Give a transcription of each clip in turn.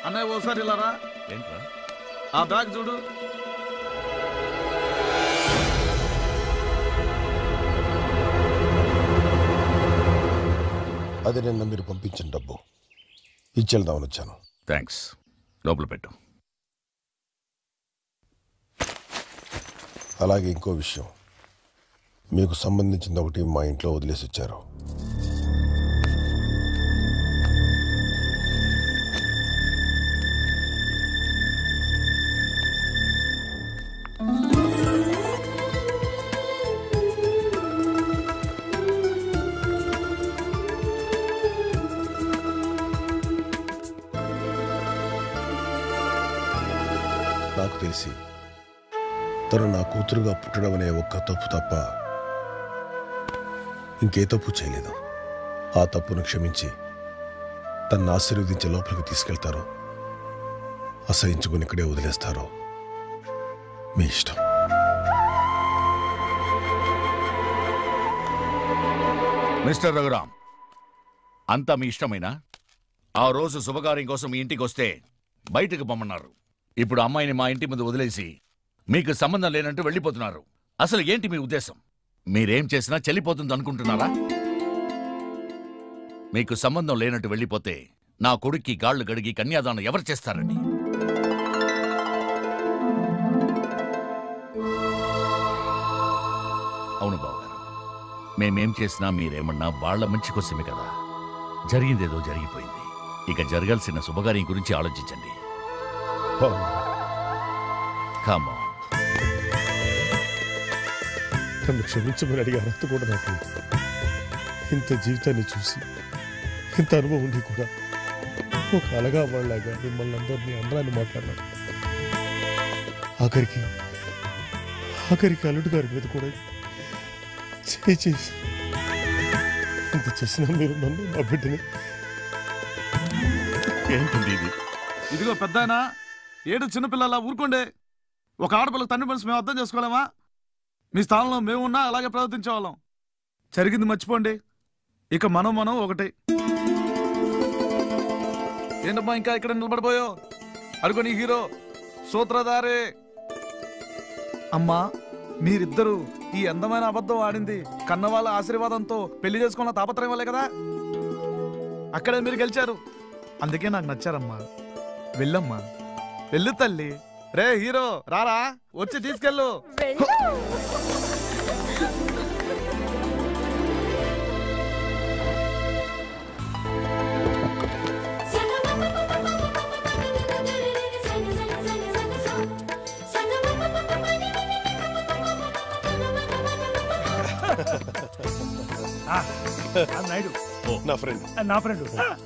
అన్నయ్య ఓసారి ఇలా రా ఏంట్రా ఆ బ్యాగ్ చూడు అది నిన్న మీరు పంపించిన డబ్బు ఇచ్చేద్దామని వచ్చాను థ్యాంక్స్ లోపల పెట్టు అలాగే ఇంకో విషయం మీకు సంబంధించింది ఒకటి మా ఇంట్లో వదిలేసి వచ్చారు నాకు తెలిసి తను నా కూతురుగా పుట్టడం అనే ఒక్క తప్పు తప్ప ఇంకే తప్పు చేయలేదు ఆ తప్పును క్షమించి తన్ని ఆశీర్వదించే లోపలికి తీసుకెళ్తారో అసహించుకుని ఇక్కడే వదిలేస్తారో మీ ఇష్టం మిస్టర్ రఘురామ్ అంతా మీ ఇష్టమేనా ఆ రోజు శుభకార్యం కోసం మీ ఇంటికి వస్తే బయటకు పొమ్మన్నారు ఇప్పుడు అమ్మాయిని మా ఇంటి ముందు వదిలేసి మీకు సంబంధం లేనంటూ వెళ్ళిపోతున్నారు అసలు ఏంటి మీ ఉద్దేశం మీరేం చేసినా చెల్లిపోతుంది అనుకుంటున్నారా మీకు సంబంధం లేనట్టు వెళ్ళిపోతే నా కొడుక్కి గాళ్లు గడిగి కన్యాదానం ఎవరు చేస్తారండి అవును బావగారు మేమేం చేసినా మీరేమన్నా వాళ్ళ మంచి కోసమే కదా జరిగిందేదో జరిగిపోయింది ఇక జరగాల్సిన శుభకార్యం గురించి ఆలోచించండి కామా నన్ను క్షమించమని అడిగే అర్హత కూడా నాకు లేదు. ఇంత జీవితాన్ని చూసి ఇంత అనుభవం ఉండి కూడా ఒక అలగా వాళ్ళగా మిమ్మల్ని అందరినీ అందరాన్ని మాట్లాడినాను ఆఖరికి ఆఖరికి అల్లుడు గారి మీద కూడా చేయి చేసి ఇంత చేసినా మీరు నన్ను నా బిడ్డని ఏంటండి ఇది ఇదిగో పెద్దాయన ఏడు చిన్నపిల్లల ఊరుకోండి ఒక ఆడపిల్లకు తండ్రి మనసు మేము అర్థం చేసుకోలేమా మీ స్థానంలో మేమున్నా అలాగే ప్రవర్తించేవాళ్ళం జరిగింది మర్చిపోండి ఇక మనం మనం ఒకటి ఏంటమ్మా ఇంకా ఇక్కడ నిలబడిపోయో అడుగు నీ హీరో సూత్రధారే అమ్మా మీరిద్దరూ ఈ అందమైన అబద్ధం ఆడింది కన్న వాళ్ళ ఆశీర్వాదంతో పెళ్లి చేసుకున్న తాపత్రయం వల్లే కదా అక్కడే మీరు గెలిచారు అందుకే నాకు నచ్చారమ్మా వెళ్ళమ్మా వెళ్ళు తల్లి రే హీరో రారా వచ్చి తీసుకెళ్ళు నాయుడు నా ఫ్రెండ్ నా ఫ్రెండ్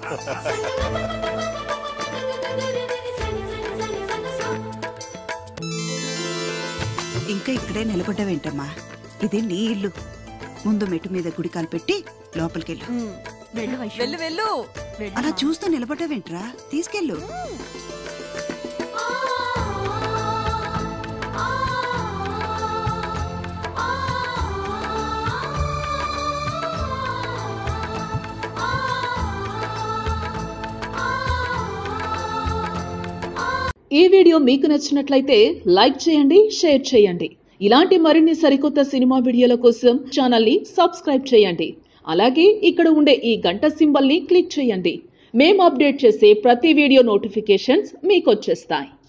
ఇంకా ఇక్కడే నిలబడ్డావేంటమ్మా ఇది నీ ఇల్లు ముందు మెట్టు మీద గుడికాలు పెట్టి లోపలికెళ్ళు వెళ్ళు వెళ్ళు వెళ్ళు అలా చూస్తూ నిలబడ్డావేంట్రా తీసుకెళ్ళు ఈ వీడియో మీకు నచ్చినట్లయితే లైక్ చేయండి షేర్ చేయండి ఇలాంటి మరిన్ని సరికొత్త సినిమా వీడియోల కోసం ఛానల్ని సబ్స్క్రైబ్ చేయండి అలాగే ఇక్కడ ఉండే ఈ గంట సింబల్ని క్లిక్ చేయండి మేము అప్డేట్ చేసే ప్రతి వీడియో నోటిఫికేషన్స్ మీకు వచ్చేస్తాయి